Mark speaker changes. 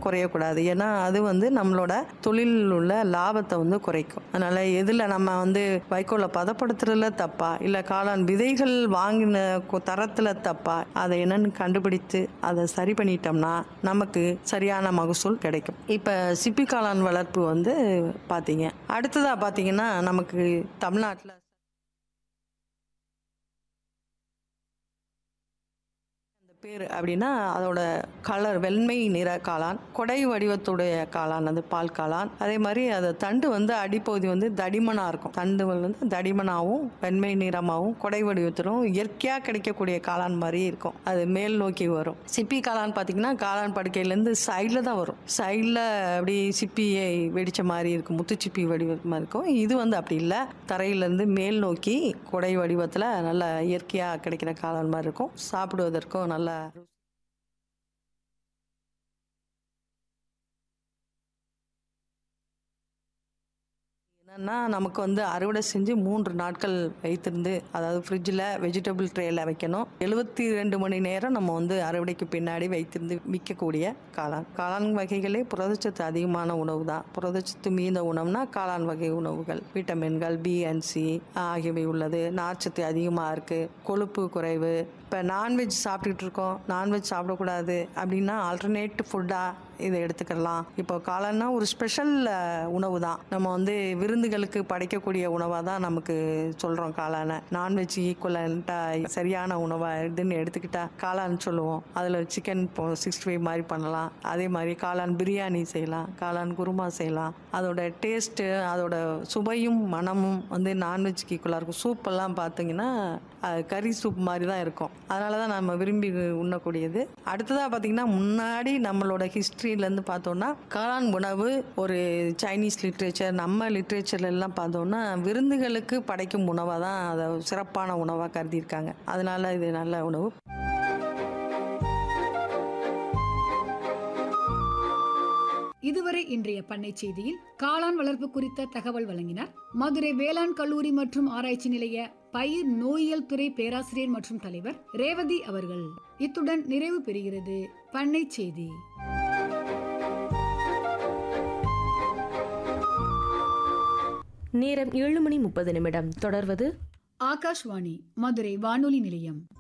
Speaker 1: குறையக்கூடாது ஏன்னா அது வந்து நம்மளோட தொழிலில் உள்ள லாபத்தை வந்து குறைக்கும் அதனால் எதில் நம்ம வந்து வைக்கோலை பதப்படுத்துறதுல தப்பா இல்லை காளான் விதைகள் வாங்கின கு- தரத்தில் தப்பா அதை என்னன்னு கண்டுபிடித்து அதை சரி பண்ணிட்டோம்னா நமக்கு சரியான மகசூல் கிடைக்கும் இப்போ சிப்பி காளான் வளர்ப்பு வந்து பார்த்தீங்க அடுத்ததாக பார்த்தீங்கன்னா நமக்கு தமிழ்நாட்டில் அந்த பேர் அப்படின்னா அதோட கலர் வெண்மை நிற காளான் கொடை வடிவத்துடைய காளான் அது பால் காளான் அதே மாதிரி அது தண்டு வந்து அடிப்பகுதி வந்து தடிமனாக இருக்கும் தண்டு வந்து தடிமனாகவும் வெண்மை நிறமாகவும் கொடை வடிவத்திலும் இயற்கையாக கிடைக்கக்கூடிய காளான் மாதிரி இருக்கும் அது மேல் நோக்கி வரும் சிப்பி காளான் பார்த்தீங்கன்னா காளான் படுக்கையிலேருந்து சைடில் தான் வரும் சைடில் அப்படி சிப்பியை வெடிச்ச மாதிரி இருக்கும் முத்துச்சிப்பி வடிவமாக இருக்கும் இது வந்து அப்படி இல்லை தரையிலேருந்து மேல் நோக்கி கொடை வடிவத்தில் நல்ல இயற்கையாக கிடைக்கிற காளான் மாதிரி இருக்கும் சாப்பிடுவதற்கும் நல்ல என்னன்னா நமக்கு வந்து அறுவடை செஞ்சு மூன்று நாட்கள் வைத்திருந்து அதாவது ஃப்ரிட்ஜில் வெஜிடபிள் ட்ரேயில் வைக்கணும் எழுபத்தி ரெண்டு மணி நேரம் நம்ம வந்து அறுவடைக்கு பின்னாடி வைத்திருந்து விற்கக்கூடிய காளான் காளான் வகைகளே புரதச்சத்து அதிகமான உணவு தான் புரதச்சத்து மீந்த உணவுனா காளான் வகை உணவுகள் விட்டமின்கள் பி அண்ட் சி ஆகியவை உள்ளது நார்ச்சத்து அதிகமாக இருக்குது கொழுப்பு குறைவு இப்போ நான்வெஜ் சாப்பிட்டுட்டு இருக்கோம் நான்வெஜ் சாப்பிடக்கூடாது அப்படின்னா ஆல்டர்னேட் ஃபுட்டாக இதை எடுத்துக்கலாம் இப்போ காளான்னா ஒரு ஸ்பெஷல் உணவு தான் நம்ம வந்து விருந்துகளுக்கு படைக்கக்கூடிய உணவாக தான் நமக்கு சொல்கிறோம் காளானை நான்வெஜ் ஈக்குவலண்ட்டாக சரியான உணவாக இதுன்னு எடுத்துக்கிட்டா காளான் சொல்லுவோம் அதில் சிக்கன் இப்போ சிக்ஸ்டி ஃபைவ் மாதிரி பண்ணலாம் அதே மாதிரி காளான் பிரியாணி செய்யலாம் காளான் குருமா செய்யலாம் அதோட டேஸ்ட்டு அதோட சுவையும் மனமும் வந்து நான்வெஜ்க்கு ஈக்குவலாக இருக்கும் சூப்பெல்லாம் பார்த்தீங்கன்னா அது கறி சூப் மாதிரி தான் இருக்கும் அதனால தான் நம்ம விரும்பி உண்ணக்கூடியது அடுத்ததாக பார்த்தீங்கன்னா முன்னாடி நம்மளோட ஹிஸ்ட்ரியிலேருந்து பார்த்தோம்னா காளான் உணவு ஒரு சைனீஸ் லிட்ரேச்சர் நம்ம லிட்ரேச்சர்ல எல்லாம் பார்த்தோம்னா விருந்துகளுக்கு படைக்கும் உணவாக தான் அதை சிறப்பான உணவாக கருதியிருக்காங்க அதனால இது நல்ல உணவு
Speaker 2: இதுவரை இன்றைய பண்ணை செய்தியில் காளான் வளர்ப்பு குறித்த தகவல் வழங்கினார் மதுரை வேளாண் கல்லூரி மற்றும் ஆராய்ச்சி நிலைய பயிர் நோயியல் துறை பேராசிரியர் மற்றும் தலைவர் ரேவதி அவர்கள் இத்துடன் நிறைவு பெறுகிறது பண்ணை செய்தி
Speaker 3: நேரம் ஏழு மணி முப்பது நிமிடம் தொடர்வது
Speaker 2: ஆகாஷ்வாணி மதுரை வானொலி நிலையம்